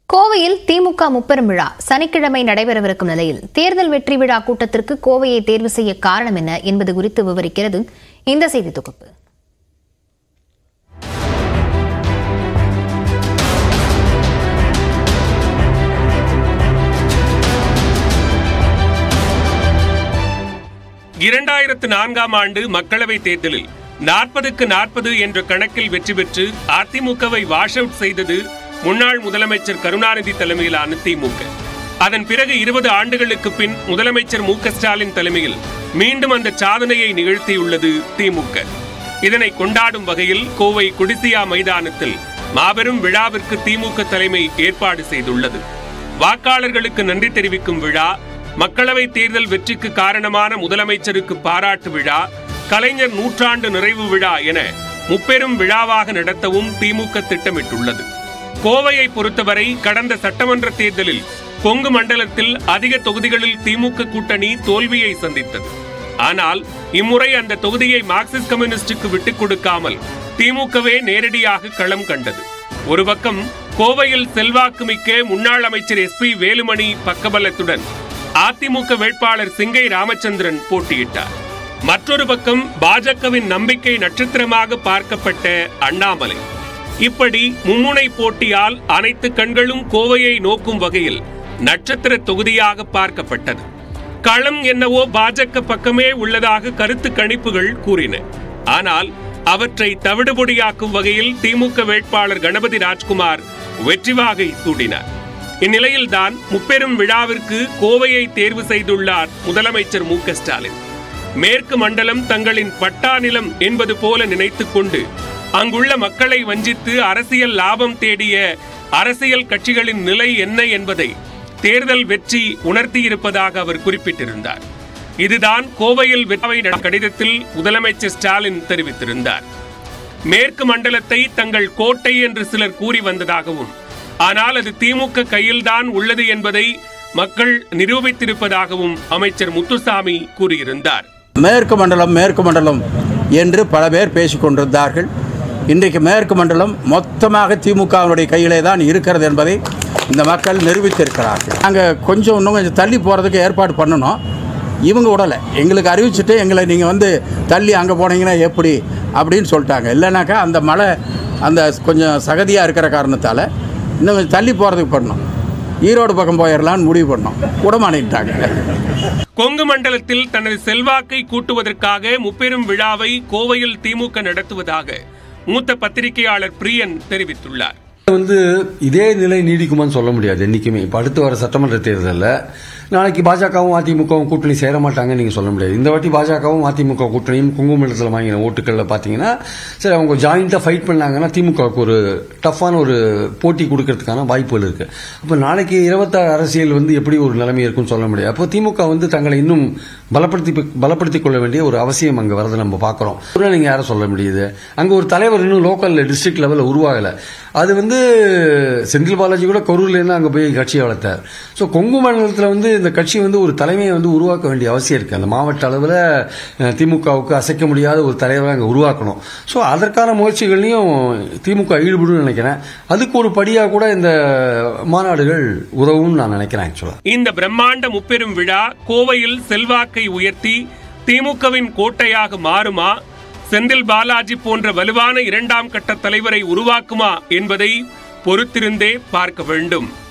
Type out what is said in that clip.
கோவையில் திமுக முப்பெரும் விழா சனிக்கிழமை நடைபெறவிருக்கும் நிலையில் தேர்தல் வெற்றி விழா கூட்டத்திற்கு கோவையை தேர்வு செய்ய காரணம் என்ன என்பது குறித்து விவரிக்கிறது இந்த செய்தி தொகுப்பு இரண்டாயிரத்து நான்காம் ஆண்டு மக்களவைத் தேர்தலில் நாற்பதுக்கு நாற்பது என்ற கணக்கில் வெற்றி பெற்று அதிமுகவை வாஷ் அவுட் செய்தது முன்னாள் முதலமைச்சர் கருணாநிதி தலைமையிலான திமுக அதன் பிறகு இருபது ஆண்டுகளுக்கு பின் முதலமைச்சர் மு க ஸ்டாலின் தலைமையில் மீண்டும் அந்த சாதனையை நிகழ்த்தியுள்ளது திமுக இதனை கொண்டாடும் வகையில் கோவை குடிசியா மைதானத்தில் மாபெரும் விழாவிற்கு திமுக தலைமை ஏற்பாடு செய்துள்ளது வாக்காளர்களுக்கு நன்றி தெரிவிக்கும் விழா மக்களவை தேர்தல் வெற்றிக்கு காரணமான முதலமைச்சருக்கு பாராட்டு விழா கலைஞர் நூற்றாண்டு நிறைவு விழா என முப்பெரும் விழாவாக நடத்தவும் திமுக திட்டமிட்டுள்ளது கோவையை பொறுத்தவரை கடந்த சட்டமன்ற தேர்தலில் கொங்கு மண்டலத்தில் அதிக தொகுதிகளில் திமுக கூட்டணி தோல்வியை சந்தித்தது ஆனால் இம்முறை அந்த தொகுதியை மார்க்சிஸ்ட் கம்யூனிஸ்டுக்கு விட்டுக் கொடுக்காமல் திமுகவே நேரடியாக களம் கண்டது ஒரு பக்கம் கோவையில் செல்வாக்குமிக்க முன்னாள் அமைச்சர் எஸ் பி வேலுமணி பக்கபலத்துடன் அதிமுக வேட்பாளர் சிங்கை ராமச்சந்திரன் போட்டியிட்டார் மற்றொரு பக்கம் பாஜகவின் நம்பிக்கை நட்சத்திரமாக பார்க்கப்பட்ட அண்ணாமலை இப்படி மும்முனை போட்டியால் அனைத்து கண்களும் கோவையை நோக்கும் வகையில் நட்சத்திர தொகுதியாக பார்க்கப்பட்டது களம் என்னவோ பாஜக பக்கமே உள்ளதாக கருத்து கணிப்புகள் கூறின ஆனால் அவற்றை தவிடுபொடியாக்கும் வகையில் திமுக வேட்பாளர் கணபதி ராஜ்குமார் வெற்றி வாகை சூடினார் இந்நிலையில்தான் முப்பெரும் விழாவிற்கு கோவையை தேர்வு செய்துள்ளார் முதலமைச்சர் மு க ஸ்டாலின் மேற்கு மண்டலம் தங்களின் பட்டா நிலம் என்பது போல நினைத்துக் கொண்டு அங்குள்ள மக்களை வஞ்சித்து அரசியல் லாபம் தேடிய அரசியல் கட்சிகளின் நிலை என்ன என்பதை தேர்தல் வெற்றி உணர்த்தியிருப்பதாக அவர் குறிப்பிட்டிருந்தார் இதுதான் கோவையில் வெற்றி கடிதத்தில் முதலமைச்சர் ஸ்டாலின் தெரிவித்திருந்தார் மேற்கு மண்டலத்தை தங்கள் கோட்டை என்று சிலர் கூறி வந்ததாகவும் ஆனால் அது திமுக கையில்தான் உள்ளது என்பதை மக்கள் நிரூபித்திருப்பதாகவும் அமைச்சர் முத்துசாமி கூறியிருந்தார் மேற்கு மண்டலம் மேற்கு மண்டலம் என்று பல பேர் பேசிக் கொண்டிருந்தார்கள் இன்றைக்கு மேற்கு மண்டலம் மொத்தமாக திமுகவினுடைய கையிலே தான் இருக்கிறது என்பதை இந்த மக்கள் நிரூபித்திருக்கிறார்கள் நாங்கள் கொஞ்சம் இன்னும் கொஞ்சம் தள்ளி போகிறதுக்கு ஏற்பாடு பண்ணணும் இவங்க விடலை எங்களுக்கு அறிவிச்சுட்டு எங்களை நீங்கள் வந்து தள்ளி அங்கே போனீங்கன்னா எப்படி அப்படின்னு சொல்லிட்டாங்க இல்லைனாக்கா அந்த மலை அந்த கொஞ்சம் சகதியாக இருக்கிற காரணத்தால் இன்னும் கொஞ்சம் தள்ளி போகிறதுக்கு பண்ணோம் ஈரோடு பக்கம் போயிடலான்னு முடிவு பண்ணோம் விடமானிட்டாங்க கொங்கு மண்டலத்தில் தனது செல்வாக்கை கூட்டுவதற்காக முப்பெரும் விழாவை கோவையில் திமுக நடத்துவதாக மூத்த பத்திரிகையாளர் பிரியன் தெரிவித்துள்ளார் வந்து இதே நிலை நீடிக்குமான்னு சொல்ல முடியாது என்னைக்குமே இப்போ அடுத்து வர சட்டமன்ற தேர்தலில் நாளைக்கு பாஜகவும் அதிமுகவும் கூட்டணி சேர மாட்டாங்கன்னு நீங்கள் சொல்ல முடியாது இந்த வாட்டி பாஜகவும் அதிமுக கூட்டணியும் குங்குமண்டலத்தில் வாங்கின ஓட்டுகளில் பார்த்தீங்கன்னா சரி அவங்க ஜாயிண்ட்டாக ஃபைட் பண்ணாங்கன்னா திமுகவுக்கு ஒரு டஃப்பான ஒரு போட்டி கொடுக்கறதுக்கான வாய்ப்புகள் இருக்கு அப்போ நாளைக்கு இருபத்தாறு அரசியல் வந்து எப்படி ஒரு நிலைமை இருக்கும்னு சொல்ல முடியாது அப்போ திமுக வந்து தங்களை இன்னும் பலப்படுத்தி பலப்படுத்திக் கொள்ள வேண்டிய ஒரு அவசியம் அங்கே வரதை நம்ம பார்க்குறோம் நீங்கள் யாரை சொல்ல முடியுது அங்கே ஒரு தலைவர் இன்னும் லோக்கல் டிஸ்ட்ரிக்ட் லெவலில் உருவாகலை அது வந்து செந்தில் பாலாஜி கூட கரூர்லேருந்து அங்கே போய் கட்சியை வளர்த்தார் ஸோ கொங்கு மண்டலத்தில் வந்து இந்த கட்சி வந்து ஒரு தலைமையை வந்து உருவாக்க வேண்டிய அவசியம் இருக்குது அந்த மாவட்ட அளவில் திமுகவுக்கு அசைக்க முடியாத ஒரு தலைவரை அங்கே உருவாக்கணும் ஸோ அதற்கான முயற்சிகள்லையும் திமுக ஈடுபடும் நினைக்கிறேன் அதுக்கு ஒரு படியாக கூட இந்த மாநாடுகள் உதவும்னு நான் நினைக்கிறேன் ஆக்சுவலாக இந்த பிரம்மாண்ட முப்பெரும் விழா கோவையில் செல்வாக்கை உயர்த்தி திமுகவின் கோட்டையாக மாறுமா செந்தில் பாலாஜி போன்ற வலுவான இரண்டாம் கட்ட தலைவரை உருவாக்குமா என்பதை பொறுத்திருந்தே பார்க்க வேண்டும்